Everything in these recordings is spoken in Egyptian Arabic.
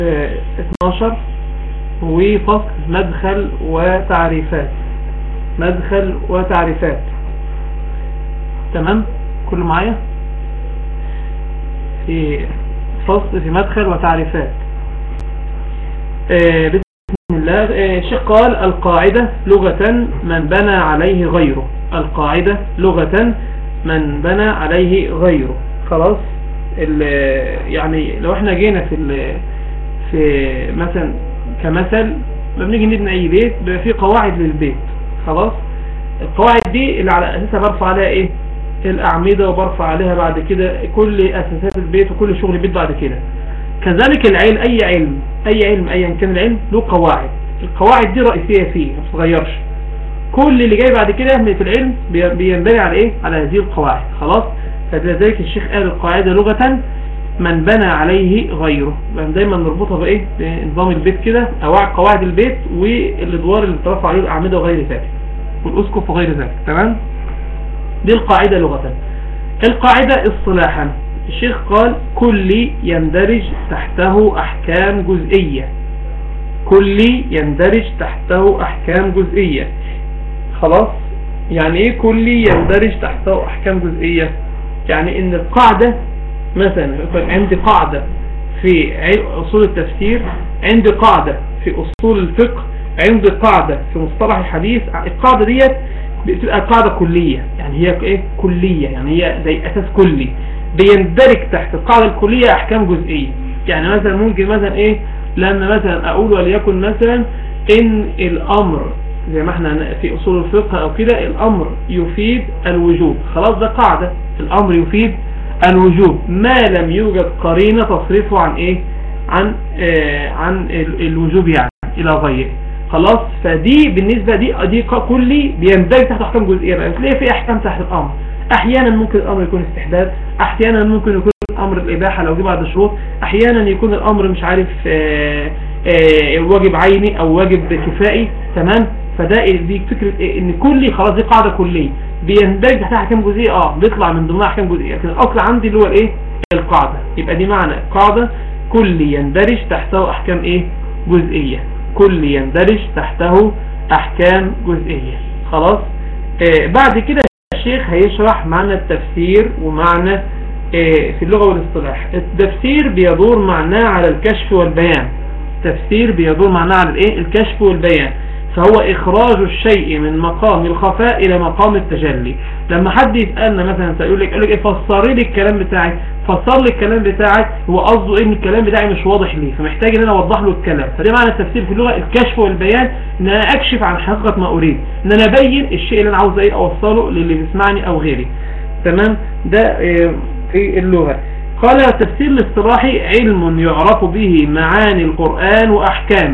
12 وفصل مدخل وتعريفات مدخل وتعريفات تمام كل معايا في فصل في مدخل وتعريفات آه، بسم الله آه، الشيخ قال القاعدة لغة من بنى عليه غيره القاعدة لغة من بنى عليه غيره خلاص يعني لو احنا جينا في في مثلا كمثل لما بنيجي نبني اي بيت بيبقى فيه قواعد للبيت خلاص القواعد دي اللي على اساسها برفع عليها ايه الاعمدة وبرفع عليها بعد كده كل اساسات البيت وكل شغل البيت بعد كده كذلك العلم اي علم اي علم ايا كان العلم له قواعد القواعد دي رئيسية فيه ما بتتغيرش كل اللي جاي بعد كده في العلم بينبني على ايه على هذه القواعد خلاص فلذلك الشيخ قال القاعدة لغة من بنى عليه غيره دايما نربطها بايه بنظام البيت كده او قواعد البيت والادوار اللي ترفع عليه الاعمده وغير ذلك والاسقف وغير ذلك تمام دي القاعدة لغة القاعدة اصطلاحا الشيخ قال كل يندرج تحته احكام جزئية كل يندرج تحته احكام جزئية خلاص يعني ايه كل يندرج تحته احكام جزئية يعني ان القاعدة مثلا عندي قاعدة في اصول التفسير عندي قاعدة في اصول الفقه عندي قاعدة في مصطلح الحديث القاعدة ديت بتبقى قاعدة كلية يعني هي ايه كلية يعني هي زي اساس كلي بيندرج تحت القاعدة الكلية احكام جزئية يعني مثلا ممكن مثلا ايه لما مثلا اقول وليكن مثلا ان الامر زي ما احنا في اصول الفقه او كده الامر يفيد الوجوب خلاص ده قاعدة الامر يفيد الوجوب ما لم يوجد قرينة تصرفه عن ايه عن آه عن الوجوب يعني الى غيره خلاص فدي بالنسبة دي دي كلي بيندرج تحت احكام جزئية بقى ليه في احكام تحت الامر احيانا ممكن الامر يكون استحداد احيانا ممكن يكون الامر الاباحة لو جه بعد شروط احيانا يكون الامر مش عارف آآ آه، آآ آه، واجب عيني او واجب كفائي تمام فده دي فكرة إيه ان كلي خلاص دي قاعدة كلية بيندرج تحتها احكام جزئية اه بيطلع من ضمنها احكام جزئية لكن الاصل عندي اللي هو الايه القاعدة يبقى دي معنى قاعدة كلي يندرج تحته احكام ايه جزئية كل يندرج تحته احكام جزئية خلاص آه بعد كده الشيخ هيشرح معنى التفسير ومعنى آه في اللغة والاصطلاح التفسير بيدور معناه على الكشف والبيان التفسير بيدور معناه على الايه الكشف والبيان فهو إخراج الشيء من مقام الخفاء إلى مقام التجلي لما حد يسألنا مثلا سيقول لك قال لك إيه فسر لي الكلام بتاعي فسر لي الكلام بتاعي هو قصده إيه ان الكلام بتاعي مش واضح ليه فمحتاج ان انا اوضح له الكلام فده معنى التفسير في اللغة الكشف والبيان ان انا اكشف عن حقيقة ما اريد ان انا ابين الشيء اللي انا عاوز ايه اوصله للي بيسمعني او غيري تمام ده آه، في اللغة قال التفسير الاصطلاحي علم يعرف به معاني القرآن وأحكامه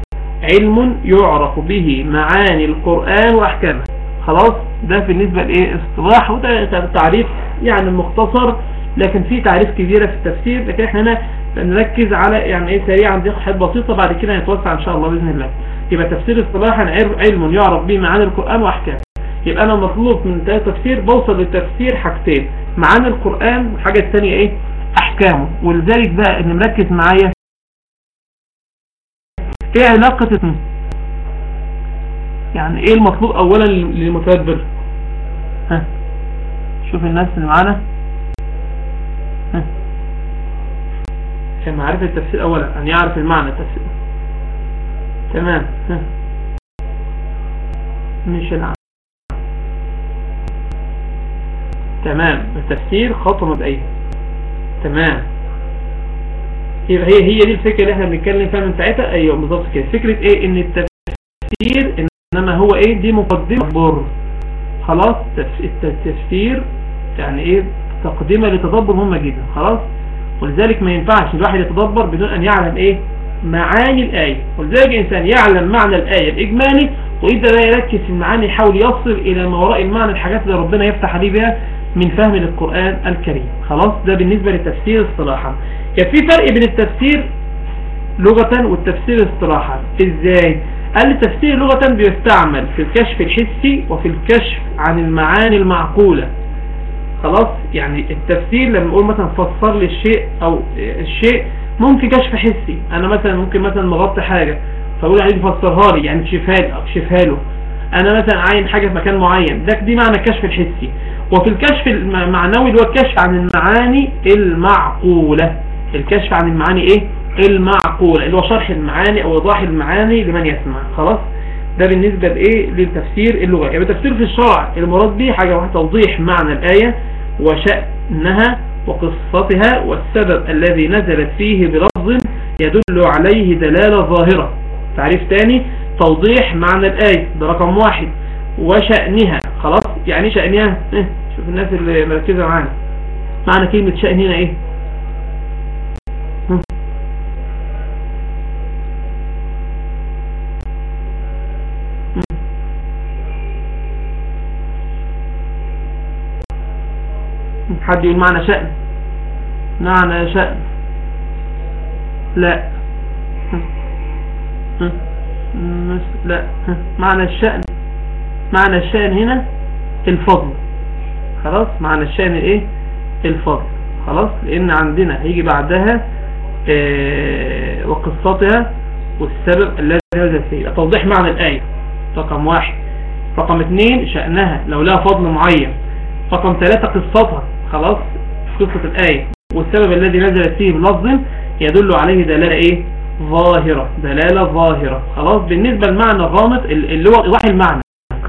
علم يعرف به معاني القرآن وأحكامه خلاص ده بالنسبة لإيه اصطلاح وده تعريف يعني مختصر لكن في تعريف كبيرة في التفسير لكن احنا هنا نركز على يعني ايه سريعا دي حاجات بسيطة بعد كده نتوسع ان شاء الله بإذن الله يبقى تفسير اصطلاحا علم يعرف به معاني القرآن وأحكامه يبقى انا مطلوب من التفسير بوصل للتفسير حاجتين معاني القرآن والحاجة الثانية ايه احكامه ولذلك بقى ان مركز معايا ايه علاقة يعني ايه المطلوب اولا للمتدبر ها شوف الناس اللي معانا ها معرفة التفسير اولا ان يعرف المعنى التفسير تمام ها مش العام تمام التفسير خطوة مبدئية تمام يبقى هي هي دي الفكرة اللي احنا بنتكلم فيها من ساعتها ايوه بالظبط كده فكرة ايه ان التفسير انما هو ايه دي مقدمة بر خلاص التفسير يعني ايه تقدمة لتدبر مهمة جدا خلاص ولذلك ما ينفعش الواحد يتدبر بدون ان يعلم ايه معاني الآية ولذلك الإنسان يعلم معنى الآية الإجمالي وإذا لا يركز في المعاني يحاول يصل إلى ما وراء المعنى الحاجات اللي ربنا يفتح عليه بها من فهم للقرآن الكريم خلاص ده بالنسبة للتفسير اصطلاحا كان في فرق بين التفسير لغة والتفسير اصطلاحا ازاي قال التفسير لغة بيستعمل في الكشف الحسي وفي الكشف عن المعاني المعقولة خلاص يعني التفسير لما نقول مثلا فسر لي الشيء او الشيء ممكن كشف حسي انا مثلا ممكن مثلا مغطي حاجة فاقول عليه فسرها لي يعني اكشفها لي اكشفها له انا مثلا عاين حاجة في مكان معين ده دي معنى الكشف الحسي وفي الكشف المعنوي اللي هو الكشف عن المعاني المعقولة الكشف عن المعاني ايه المعقولة اللي هو شرح المعاني او ايضاح المعاني لمن يسمع خلاص ده بالنسبة لايه للتفسير اللغوي يعني التفسير في الشرع المراد به حاجة واحدة توضيح معنى الآية وشأنها وقصتها والسبب الذي نزلت فيه بلفظ يدل عليه دلالة ظاهرة تعريف تاني توضيح معنى الآية ده رقم واحد وشأنها خلاص يعني شأنها إيه؟ شوف الناس اللي مركزة معانا معنى كلمة شأن هنا ايه حد يقول معنى شأن معنى شأن لا لا معنى الشأن معنى الشأن هنا الفضل خلاص معنى الشأن ايه الفضل خلاص لان عندنا هيجي بعدها اه وقصتها والسبب الذي نزل فيه توضيح معنى الآية رقم واحد رقم اثنين شأنها لو لها فضل معين رقم ثلاثة قصتها خلاص قصة الآية والسبب الذي نزلت فيه بلفظ يدل عليه دلالة ايه ظاهرة دلالة ظاهرة خلاص بالنسبة للمعنى الرامط اللي هو إيضاح المعنى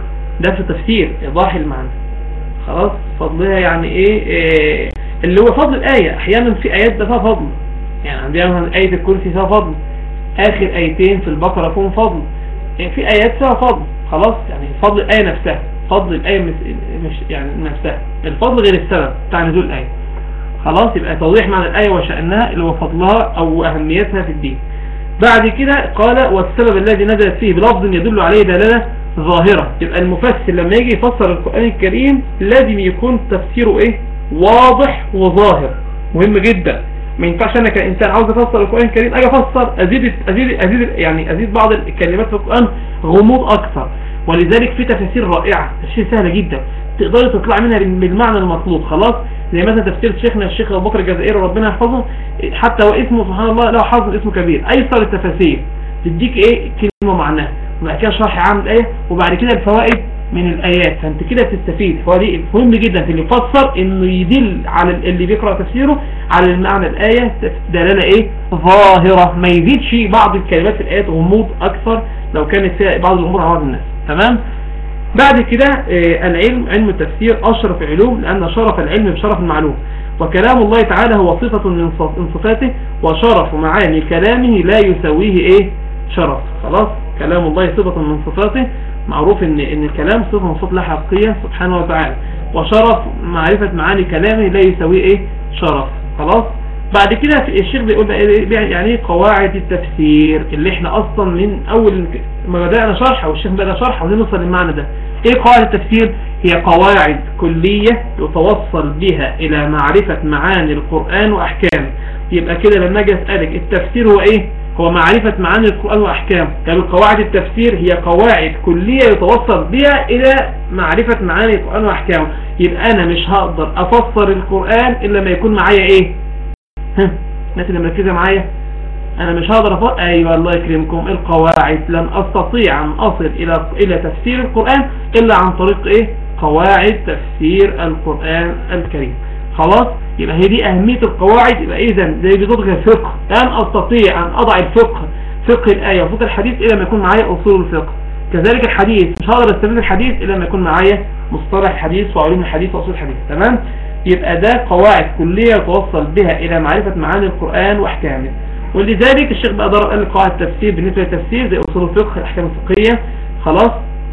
ده في تفسير إيضاح المعنى خلاص فضلها يعني إيه, إيه اللي هو فضل الآية أحيانا في آيات ده فيها فضل يعني عندنا مثلا آية الكرسي فيها فضل آخر آيتين في البقرة فيهم فضل يعني في آيات فيها فضل خلاص يعني فضل الآية نفسها فضل الآية مش يعني نفسها الفضل غير السبب بتاع نزول الآية خلاص يبقى توضيح معنى الآية وشأنها اللي هو فضلها أو أهميتها في الدين بعد كده قال والسبب الذي نزلت فيه بلفظ يدل عليه دلالة ظاهرة يبقى المفسر لما يجي يفسر القرآن الكريم لازم يكون تفسيره ايه واضح وظاهر مهم جدا ما ينفعش انا كإنسان عاوز افسر القرآن الكريم اجي افسر ازيد ازيد ازيد يعني ازيد بعض الكلمات في القرآن غموض اكثر ولذلك في تفاسير رائعة تفسير سهلة جدا تقدري تطلع منها بالمعنى المطلوب خلاص زي مثلا تفسير شيخنا الشيخ ابو بكر الجزائري ربنا يحفظه حتى واسمه سبحان الله له حظ اسمه كبير ايسر التفاسير تديك ايه كلمه معناها وبعد كده شرح عام الايه وبعد كده الفوائد من الايات فانت كده بتستفيد فدي مهم جدا في اللي يفسر انه يدل على اللي بيقرا تفسيره على المعنى الايه دلاله ايه ظاهره ما يزيدش بعض الكلمات في الايات غموض اكثر لو كانت فيها بعض الامور على بعض الناس تمام بعد كده العلم علم التفسير أشرف علوم لأن شرف العلم بشرف المعلوم وكلام الله تعالى هو صفة من صفاته وشرف معاني كلامه لا يسويه ايه شرف خلاص كلام الله صفة من صفاته معروف ان ان الكلام صفة من صفات الله حقيقية سبحانه وتعالى وشرف معرفة معاني كلامه لا يسويه ايه شرف خلاص بعد كده الشيخ بيقول يعني قواعد التفسير اللي احنا اصلا من اول ما بدأنا شرح والشيخ بدأ شرح عاوزين نوصل للمعنى ده ايه قواعد التفسير هي قواعد كلية يتوصل بها الى معرفة معاني القرآن واحكامه يبقى كده لما اجي اسألك التفسير هو ايه هو معرفة معاني القرآن واحكامه يعني قواعد التفسير هي قواعد كلية يتوصل بها الى معرفة معاني القرآن واحكامه يبقى انا مش هقدر افسر القرآن الا ما يكون معايا ايه ها الناس اللي مركزة معايا انا مش هقدر افق ايوه الله يكرمكم القواعد لن استطيع ان اصل الى الى تفسير القرآن الا عن طريق ايه قواعد تفسير القرآن الكريم خلاص يبقى هي دي اهمية القواعد يبقى اذا زي بضغط الفقه لن استطيع ان اضع الفقه فقه الاية وفقه الحديث الا ما يكون معايا اصول الفقه كذلك الحديث مش هقدر استفيد الحديث الا ما يكون معايا مصطلح الحديث وعلوم الحديث واصول الحديث تمام يبقى ده قواعد كلية يتوصل بها الى معرفة معاني القرآن واحكامه ولذلك الشيخ بقى ضرب قال قواعد التفسير بالنسبة للتفسير زي أصول الفقه الأحكام الفقهية خلاص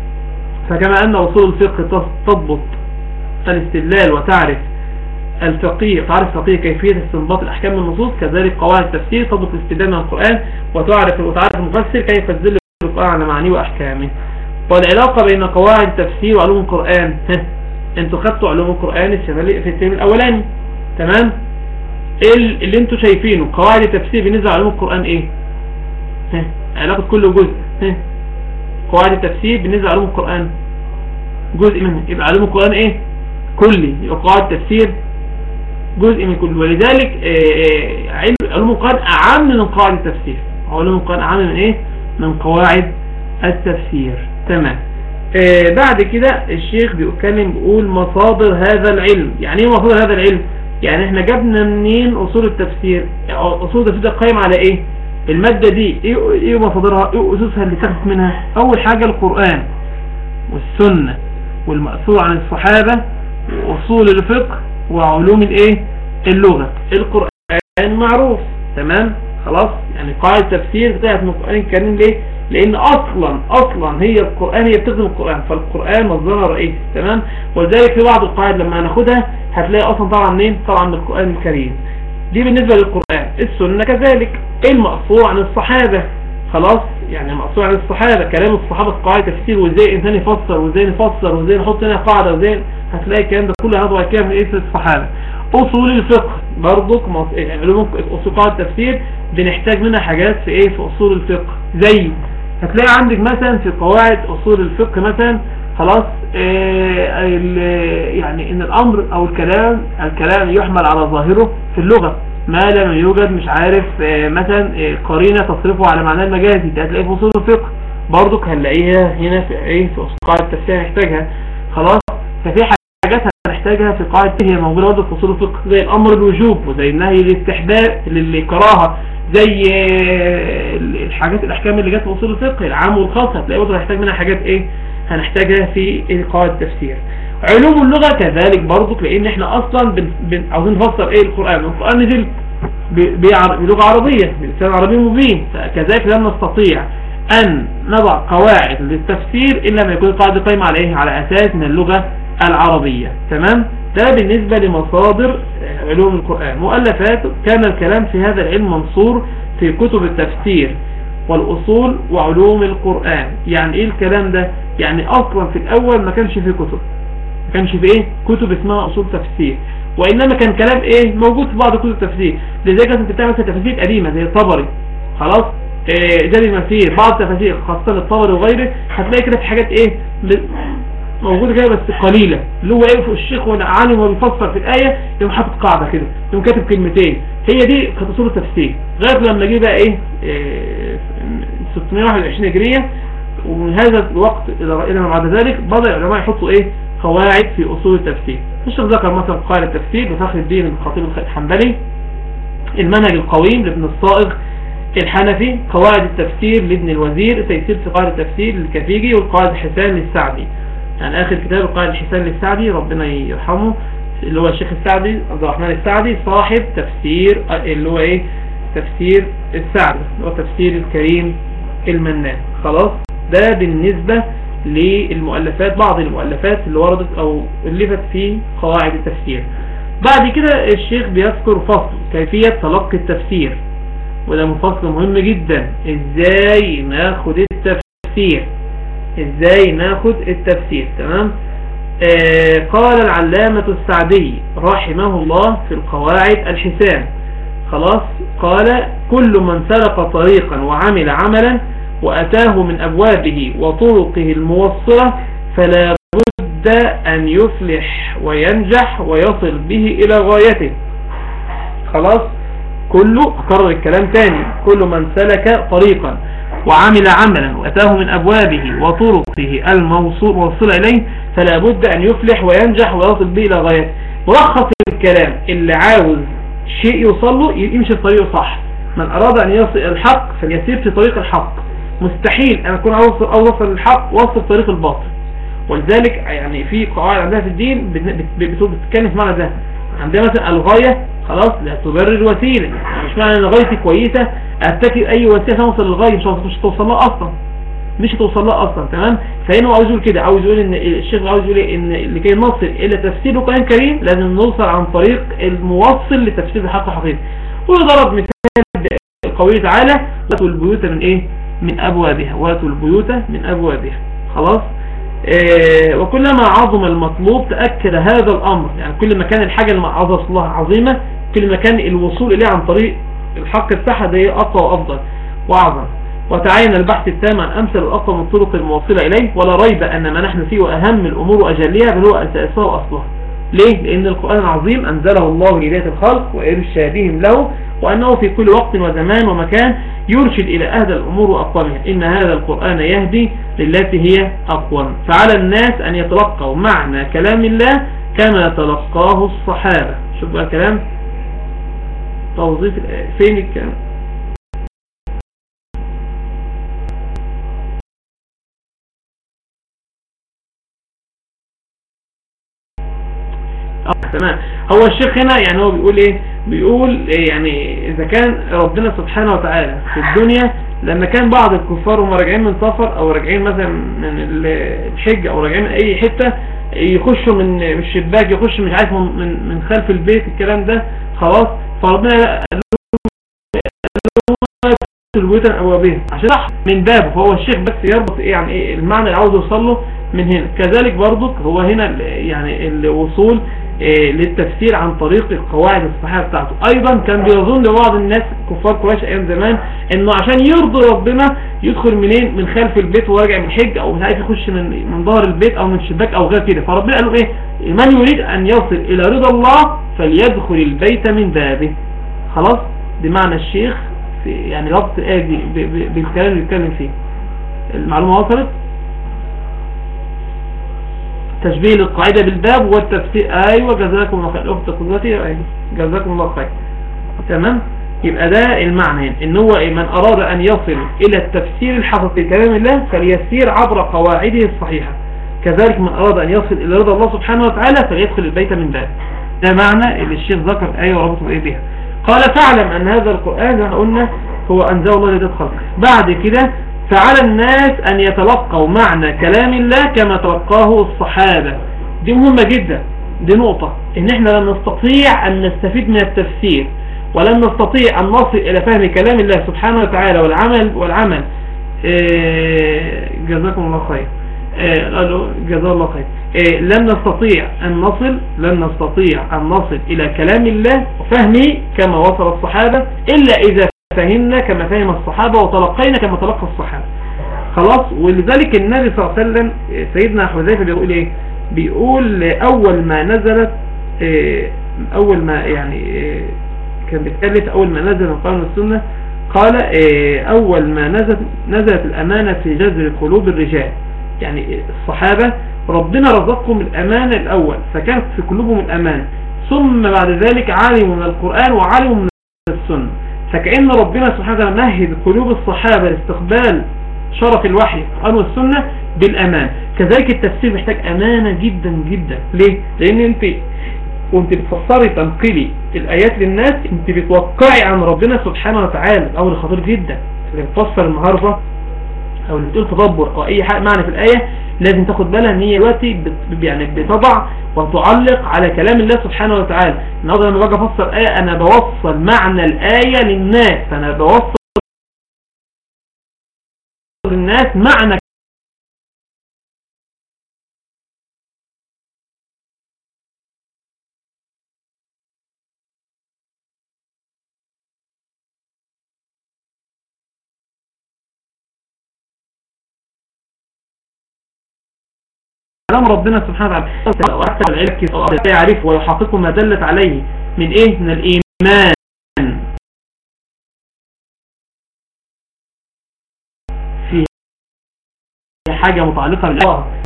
فكما أن أصول الفقه تضبط الاستدلال وتعرف الفقيه تعرف فقيه كيفية استنباط الأحكام من النصوص كذلك قواعد التفسير تضبط الاستدلال من القرآن وتعرف وتعرف المفسر كيف تدل القرآن على معانيه وأحكامه والعلاقة بين قواعد التفسير وعلوم القرآن انتوا خدتوا علوم القرآن في الترم الأولاني تمام اللي انتوا شايفينه قواعد التفسير بالنسبة لعلوم القرآن ايه ها علاقة كل جزء ها قواعد التفسير بالنسبة لعلوم القرآن جزء منها يبقى علوم القرآن ايه كلي يبقى قواعد التفسير جزء من كل ولذلك علوم القرآن أعم من قواعد التفسير علوم القرآن أعم من إيه من قواعد التفسير تمام بعد كده الشيخ بيتكلم بيقول مصادر هذا العلم يعني ايه مصادر هذا العلم يعني احنا جبنا منين اصول التفسير اصول التفسير ده قائم على ايه المادة دي ايه, إيه مصادرها ايه اسسها اللي تاخد منها اول حاجة القرآن والسنة والمأثور عن الصحابة واصول الفقه وعلوم الايه اللغة القرآن معروف تمام خلاص يعني قاعدة تفسير بتاعت من القرآن الكريم ليه لان اصلا اصلا هي القرآن هي بتخدم القرآن فالقرآن مصدرها رئيسي تمام ولذلك في بعض القواعد لما هناخدها هتلاقي اصلا طبعا منين طبعا من القرآن الكريم دي بالنسبة للقرآن السنة كذلك المأثور عن الصحابة خلاص يعني مأثور عن الصحابة كلام الصحابة في قواعد تفسير وازاي الانسان يفسر وازاي نفسر وازاي نحط هنا قاعدة وازاي هتلاقي الكلام ده كله هذا كده من ايه الصحابة اصول الفقه برضك علوم اصول قواعد التفسير بنحتاج منها حاجات في ايه في اصول الفقه زي هتلاقي عندك مثلا في قواعد اصول الفقه مثلا خلاص آه يعني ان الامر او الكلام الكلام يحمل على ظاهره في اللغة ما لم يوجد مش عارف آه مثلا آه قرينة تصرفه على معنى المجازي ده هتلاقيه في اصول الفقه برضك هنلاقيها هنا في ايه في قواعد التفسير هنحتاجها خلاص ففي حاجات هنحتاجها في قواعد هي موجودة برضه في اصول الفقه زي الامر الوجوب وزي النهي للاستحباب للكراهه زي الحاجات الاحكام اللي جت في اصول الفقه العام والخاص هتلاقي برضه هنحتاج منها حاجات ايه هنحتاجها في قواعد التفسير علوم اللغة كذلك برضه لان احنا اصلا بن بن عاوزين نفسر ايه القرآن القرآن نزل بلغة عربية بلسان عربي مبين فكذلك لن نستطيع ان نضع قواعد للتفسير الا ما يكون القاعدة قائمة على ايه على اساس من اللغة العربية تمام ده بالنسبة لمصادر علوم القرآن مؤلفات كان الكلام في هذا العلم منصور في كتب التفسير والأصول وعلوم القرآن يعني ايه الكلام ده يعني اصلا في الاول ما كانش في كتب ما كانش في ايه كتب اسمها اصول تفسير وانما كان كلام ايه موجود في بعض كتب التفسير لذلك انت بتعمل مثلا تفاسير قديمة زي الطبري خلاص إيه زي ما فيه بعض التفاسير خاصة الطبري وغيره هتلاقي كده في حاجات ايه موجودة كده بس قليلة اللي هو ايه الشيخ والعالم وبيفسر في الآية يقوم حاطط قاعدة كده يقوم كاتب كلمتين هي دي كانت اصول التفسير لغاية لما جه بقى ايه, إيه 621 هجرية ومن هذا الوقت إلى ما بعد ذلك بدأ العلماء يحطوا ايه قواعد في أصول التفسير الشيخ ذكر مثلا قواعد التفسير لفخر الدين الخطيب الحنبلي المنهج القويم لابن الصائغ الحنفي قواعد التفسير لابن الوزير سلسلة قواعد التفسير للكفيجي والقواعد الحسان للسعدي يعني آخر كتاب القائد الحسان للسعدي ربنا يرحمه اللي هو الشيخ السعدي عبد الرحمن السعدي صاحب تفسير اللي هو ايه تفسير السعدي اللي هو تفسير الكريم المنان خلاص ده بالنسبة للمؤلفات بعض المؤلفات اللي وردت او اللفت في قواعد التفسير بعد كده الشيخ بيذكر فصل كيفية تلقي التفسير وده فصل مهم جدا ازاي ناخد التفسير ازاي ناخد التفسير تمام آه قال العلامة السعدي رحمه الله في القواعد الحسان خلاص قال كل من سلق طريقا وعمل عملا وأتاه من أبوابه وطرقه الموصلة فلا بد أن يفلح وينجح ويصل به إلى غايته خلاص كله أكرر الكلام تاني كل من سلك طريقا وعمل عملا وأتاه من أبوابه وطرقه الموصول وصل إليه فلا بد أن يفلح وينجح ويصل به إلى غايته ملخص الكلام اللي عاوز شيء يوصل له يمشي في طريقه صح من أراد أن يصل الحق فليسير في طريق الحق مستحيل أن أكون أوصل الحق وأوصل طريق الباطل ولذلك يعني في قواعد عندها في الدين بتتكلم في معنى ده عندنا مثلا الغاية خلاص لا تبرر الوسيلة يعني مش معنى ان غايتي كويسة اتكي اي وسيلة توصل للغاية مش مش هتوصل لها اصلا مش هتوصل لها اصلا تمام فهنا هو عاوز يقول كده عاوز يقول ان الشيخ عاوز يقول ان لكي نصل الى تفسير القرآن الكريم لازم نوصل عن طريق الموصل لتفسير الحق الحقيقي وضرب مثال قوله تعالى واتوا البيوت من ايه من ابوابها واتوا البيوت من ابوابها خلاص إيه وكلما عظم المطلوب تأكد هذا الأمر يعني كل ما كان الحاجة المعظة الله عظيمة كل ما كان الوصول إليه عن طريق الحق بتاعها ده أقوى وأفضل وأعظم وتعين البحث التام عن أمثل وأقوى من الطرق الموصلة إليه ولا ريب أن ما نحن فيه وأهم الأمور وأجلها بل هو أساسها وأصلها ليه؟ لأن القرآن العظيم أنزله الله لهداية الخلق وإرشادهم له وأنه في كل وقت وزمان ومكان يرشد إلى أهدى الأمور وأقومها إن هذا القرآن يهدي للتي هي أقوم فعلى الناس أن يتلقوا معنى كلام الله كما تلقاه الصحابة شوف بقى كلام توظيف فين الكلام تمام هو الشيخ هنا يعني هو بيقول ايه بيقول إيه يعني اذا كان ربنا سبحانه وتعالى في الدنيا لما كان بعض الكفار هم راجعين من سفر او راجعين مثلا من الحج او راجعين من اي حتة يخشوا من الشباك يخش مش عارف من من خلف البيت الكلام ده خلاص فربنا البيوت الأوابين عشان صح من بابه فهو الشيخ بس يربط ايه يعني ايه المعنى اللي عاوز يوصل له من هنا كذلك برضو هو هنا يعني الوصول إيه للتفسير عن طريق القواعد الصحيحة بتاعته ايضا كان بيظن بعض الناس كفار قريش ايام زمان انه عشان يرضي ربنا يدخل منين من خلف البيت وهو راجع من الحج او مش عارف يخش من من ظهر البيت او من شباك او غير كده فربنا قال له ايه من يريد ان يصل الى رضا الله فليدخل البيت من بابه خلاص بمعنى الشيخ في يعني ربط الآية دي بالكلام اللي بيتكلم فيه المعلومة وصلت تشبيه للقاعدة بالباب والتفسير ايوه جزاكم الله خير الاخت قدوتي ايوه جزاكم الله خير تمام يبقى ده المعنى هنا ان هو من اراد ان يصل الى التفسير الحقيقي لكلام الله فليسير عبر قواعده الصحيحة كذلك من اراد ان يصل الى رضا الله سبحانه وتعالى فليدخل البيت من باب ده معنى اللي الشيخ ذكر ايه وربطه بايه بها قال فاعلم ان هذا القرآن احنا قلنا هو انزل الله لدى خلق بعد كده فعلى الناس ان يتلقوا معنى كلام الله كما تلقاه الصحابة دي مهمة جدا دي نقطة ان احنا لم نستطيع ان نستفيد من التفسير ولم نستطيع ان نصل الى فهم كلام الله سبحانه وتعالى والعمل والعمل إيه، جزاكم الله خير إيه، جزا الله خير إيه لن نستطيع أن نصل لن نستطيع أن نصل إلى كلام الله وفهمه كما وصل الصحابة إلا إذا فهمنا كما فهم الصحابة وتلقينا كما تلقى الصحابة خلاص ولذلك النبي صلى الله عليه وسلم سيدنا حذيفة بيقول إيه بيقول أول ما نزلت إيه أول ما يعني إيه كان بيتكلم أول ما نزل القرآن والسنة قال إيه أول ما نزلت نزلت الأمانة في جذر قلوب الرجال يعني الصحابة ربنا رزقهم الأمانة الأول فكانت في قلوبهم الأمانة ثم بعد ذلك علموا من القرآن وعلموا من السنة فكأن ربنا سبحانه وتعالى مهد قلوب الصحابة لاستقبال شرف الوحي القرآن والسنة بالأمان كذلك التفسير محتاج أمانة جدا جدا ليه؟ لأن أنت وانت بتفسري تنقلي الآيات للناس انت بتوقعي عن ربنا سبحانه وتعالى الأمر خطير جدا اللي بتفسر النهاردة او اللي بتقول تدبر او اي حاجة معنى في الآية لازم تاخد بالها ان هي دلوقتي يعني بتضع وتعلق على كلام الله سبحانه وتعالى النهارده لما باجي افسر آية انا بوصل معنى الآية للناس انا بوصل للناس معنى كلام ربنا سبحانه وتعالى وحتى العلم يعرف ويحقق ما دلت عليه من ايه من الايمان في حاجة متعلقة بالله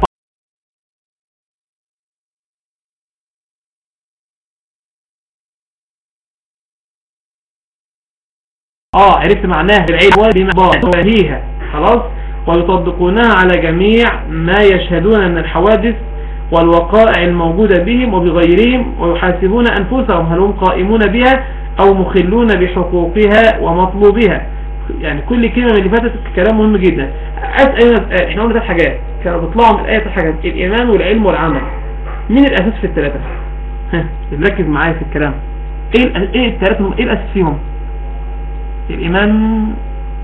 اه عرفت معناها بالعلم وهيها خلاص ويطبقونها على جميع ما يشهدون من الحوادث والوقائع الموجودة بهم وبغيرهم ويحاسبون أنفسهم هل هم قائمون بها أو مخلون بحقوقها ومطلوبها يعني كل كلمة من اللي فاتت كلام مهم جدا أسأل احنا قلنا ثلاث حاجات كانوا بيطلعوا من الآية ثلاث حاجات الإيمان والعلم والعمل مين الأساس في الثلاثة ها ركز معايا في الكلام ايه ايه الثلاثة ايه الأساس فيهم الإيمان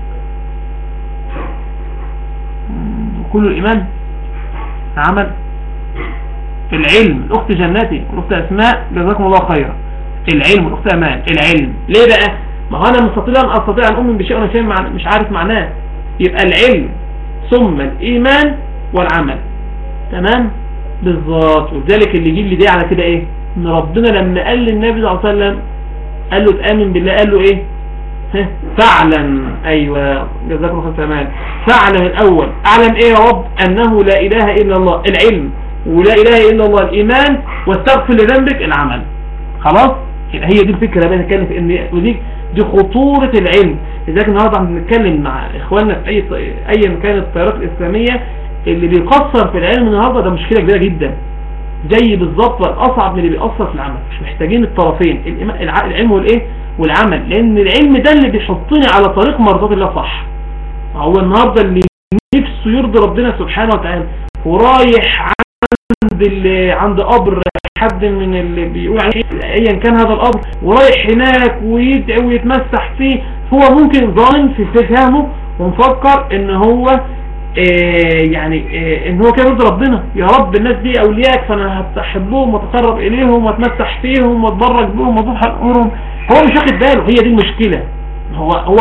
كل الإيمان عمل العلم الأخت جناتي الأخت أسماء جزاكم الله خيرا العلم الأخت أمان العلم ليه بقى ما هو أنا مستطيع أن أستطيع أن أؤمن بشيء أنا شيء مش عارف معناه يبقى العلم ثم الإيمان والعمل تمام بالظبط ولذلك اللي يجيب لي دي على كده ايه ان ربنا لما قال للنبي صلى الله عليه وسلم قال له تآمن بالله قال له ايه فاعلم ايوه جزاكم الله خير تمام فاعلم الاول اعلم ايه يا رب انه لا اله الا الله العلم ولا اله الا الله الايمان واستغفر لذنبك العمل خلاص هي دي الفكره بقى نتكلم في ان ودي دي خطوره العلم لذلك النهارده عم بنتكلم مع اخواننا في اي ايا كانت التيارات الاسلاميه اللي بيقصر في العلم النهارده ده مشكله كبيره جدا زي بالظبط الاصعب من اللي بيأثر في العمل مش محتاجين الطرفين العلم والايه والعمل لان العلم ده اللي بيحطني على طريق مرضات الله صح هو النهاردة اللي نفسه يرضي ربنا سبحانه وتعالى ورايح عند اللي عند قبر حد من اللي بيقول عليه ايا كان هذا القبر ورايح هناك ويدعي ويتمسح فيه هو ممكن ظالم في استفهامه ومفكر ان هو إيه يعني إيه ان هو كان يرضي ربنا يا رب الناس دي اولياءك فانا هحبهم واتقرب اليهم واتمسح فيهم واتبرك بهم واضحى امورهم هو مش واخد باله هي دي المشكلة هو هو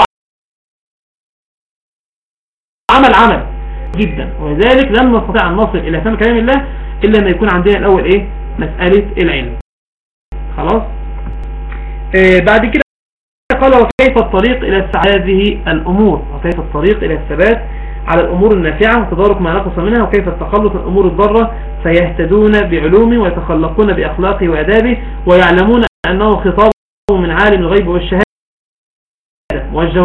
عمل عمل جدا ولذلك لن نستطيع ان نصل الى فهم كلام الله الا ان يكون عندنا الاول ايه مسألة العلم خلاص آه بعد كده قال وكيف الطريق الى هذه الامور وكيف الطريق الى الثبات على الامور النافعة وتدارك ما نقص منها وكيف التخلص من الامور الضارة فيهتدون بعلومه ويتخلقون باخلاقه وادابه ويعلمون انه خطاب من عالم الغيب والشهادة موجه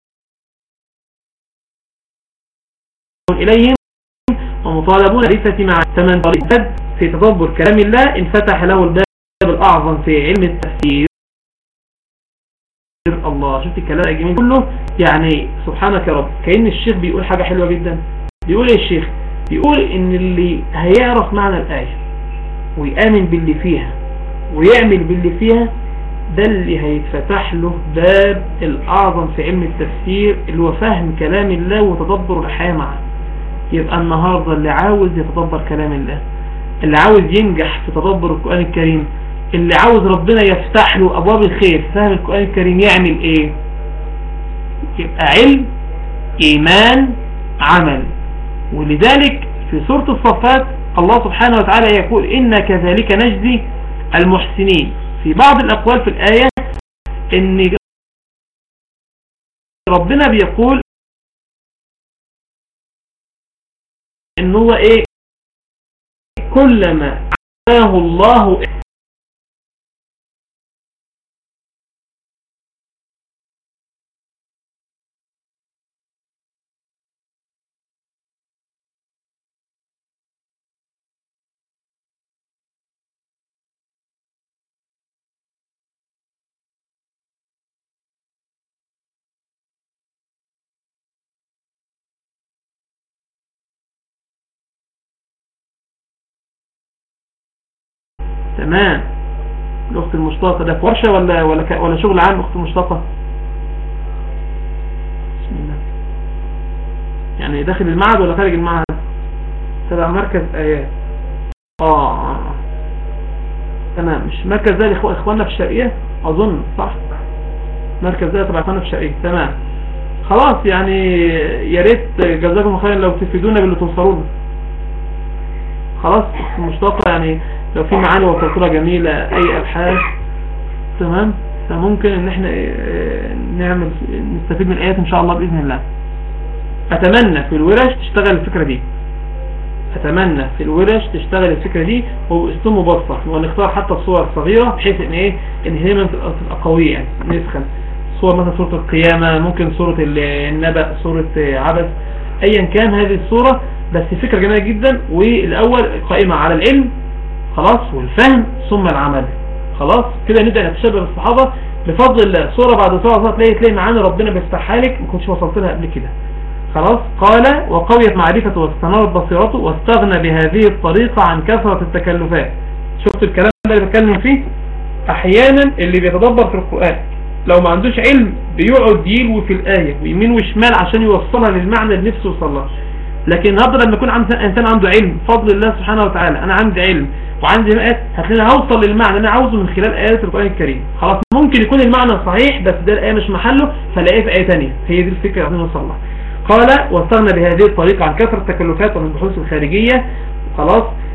إليهم ومطالبون برثة مع ثمن طريق في تدبر كلام الله انفتح له الباب الأعظم في علم التفسير الله شفت الكلام الجميل كله يعني سبحانك يا رب كأن الشيخ بيقول حاجة حلوة جدا بيقول ايه الشيخ بيقول ان اللي هيعرف معنى الآية ويآمن باللي فيها ويعمل باللي فيها ده اللي هيتفتح له باب الأعظم في علم التفسير اللي هو فهم كلام الله وتدبر الحياة معه يبقى النهاردة اللي عاوز يتدبر كلام الله اللي عاوز ينجح في تدبر القرآن الكريم اللي عاوز ربنا يفتح له أبواب الخير فهم القرآن الكريم يعمل إيه يبقى علم إيمان عمل ولذلك في سورة الصفات الله سبحانه وتعالى يقول إن كذلك نجزي المحسنين في بعض الأقوال في الآية ان ربنا بيقول ان هو ايه كلما عاه الله تمام الاخت المشتاقة ده في ورشة ولا ولا ولا شغل عام اخت المشتاقة بسم الله يعني داخل المعهد ولا خارج المعهد تبع مركز ايات اه, آه. تمام مش مركز ده اخواننا في الشرقية اظن صح مركز ده تبع اخواننا في الشرقية تمام خلاص يعني يا ريت جزاكم خيرا لو تفيدونا باللي توصلوا خلاص مشتاقة يعني لو في معاني وصلتنا جميلة اي ابحاث تمام فممكن ان احنا آه، نعمل نستفيد من الايات ان شاء الله باذن الله اتمنى في الورش تشتغل الفكرة دي اتمنى في الورش تشتغل الفكرة دي وباسلوب مبسط ونختار حتى الصور الصغيرة بحيث ان ايه ان هي تبقى قوية يعني نسخن صور مثلا صورة القيامة ممكن صورة النبأ صورة عبث ايا كان هذه الصورة بس فكرة جميلة جدا والاول قائمة على العلم خلاص والفهم ثم العمل خلاص كده نبدأ نتشبه بالصحابة بفضل الله صورة بعد صورة تلاقي تلاقي معاني ربنا بيفتحها لك ما كنتش وصلت لها قبل كده خلاص قال وقويت معرفته واستنارت بصيرته واستغنى بهذه الطريقة عن كثرة التكلفات شفت الكلام اللي بتكلم فيه احيانا اللي بيتدبر في القرآن لو ما عندوش علم بيقعد يلوي في الآية ويمين وشمال عشان يوصلها للمعنى اللي نفسه يوصلها لكن النهارده لما يكون انسان عنده علم فضل الله سبحانه وتعالى انا عندي علم وعندي مئات هتلاقيني هوصل للمعنى اللي انا عاوزه من خلال ايات القرآن الكريم خلاص ممكن يكون المعنى صحيح بس ده الايه مش محله فلاقيه في ايه ثانيه هي دي الفكره اللي عايزين نوصل لها قال واستغنى بهذه الطريقه عن كثره التكلفات والبحوث الخارجيه خلاص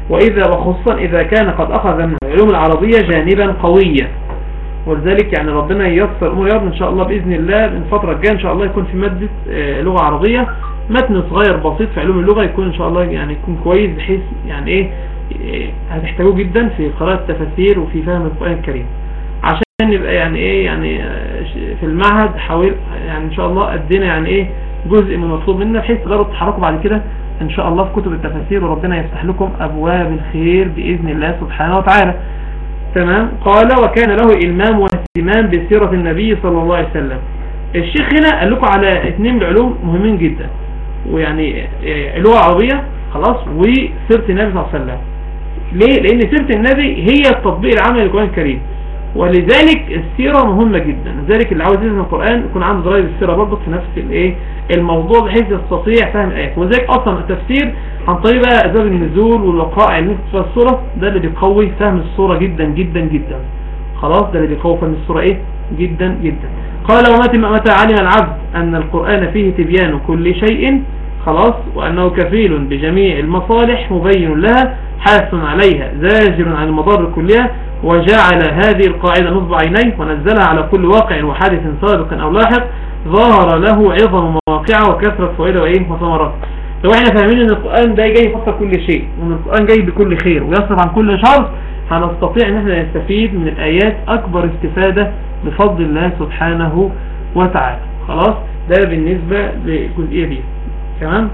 وإذا وخصوصا إذا كان قد أخذ من العلوم العربية جانبا قويا ولذلك يعني ربنا ييسر أمور يرضى إن شاء الله بإذن الله من فترة الجاية إن شاء الله يكون في مادة آه، لغة عربية متن صغير بسيط في علوم اللغة يكون إن شاء الله يعني يكون كويس بحيث يعني إيه آه، هتحتاجوه جدا في قراءة التفاسير وفي فهم القرآن الكريم عشان يبقى يعني إيه يعني آه، في المعهد حاول يعني إن شاء الله أدينا يعني إيه جزء من المطلوب منا بحيث تقدروا تتحركوا بعد كده إن شاء الله في كتب التفاسير وربنا يفتح لكم أبواب الخير بإذن الله سبحانه وتعالى تمام قال وكان له إلمام واهتمام بسيرة النبي صلى الله عليه وسلم الشيخ هنا قال لكم على اثنين من العلوم مهمين جدا ويعني آه، اللغة العربية خلاص وسيرة النبي صلى الله عليه وسلم ليه؟ لأن سيرة النبي هي التطبيق العملي للقرآن الكريم ولذلك السيرة مهمة جدا لذلك اللي عاوز يفهم القرآن يكون عنده دراية بالسيرة برضه في نفس الايه الموضوع بحيث يستطيع فهم الآيات ولذلك أصلا التفسير عن طريق بقى أسباب النزول والوقائع اللي في الصورة ده اللي بيقوي فهم الصورة جدا جدا جدا خلاص ده اللي بيقوي فهم الصورة ايه جدا جدا قال ومتى متى علم العبد أن القرآن فيه تبيان كل شيء خلاص وأنه كفيل بجميع المصالح مبين لها حاس عليها زاجر عن المضار كلها وجعل هذه القاعدة نصب عينيه ونزلها على كل واقع وحادث سابق أو لاحق ظهر له عظم مواقعه وكثرة فوائده وإيه وثمرات لو احنا فاهمين ان القرآن ده جاي يفسر كل شيء وان القرآن جاي بكل خير ويصرف عن كل شر هنستطيع ان احنا نستفيد من الآيات أكبر استفادة بفضل الله سبحانه وتعالى خلاص ده بالنسبة للجزئية دي تمام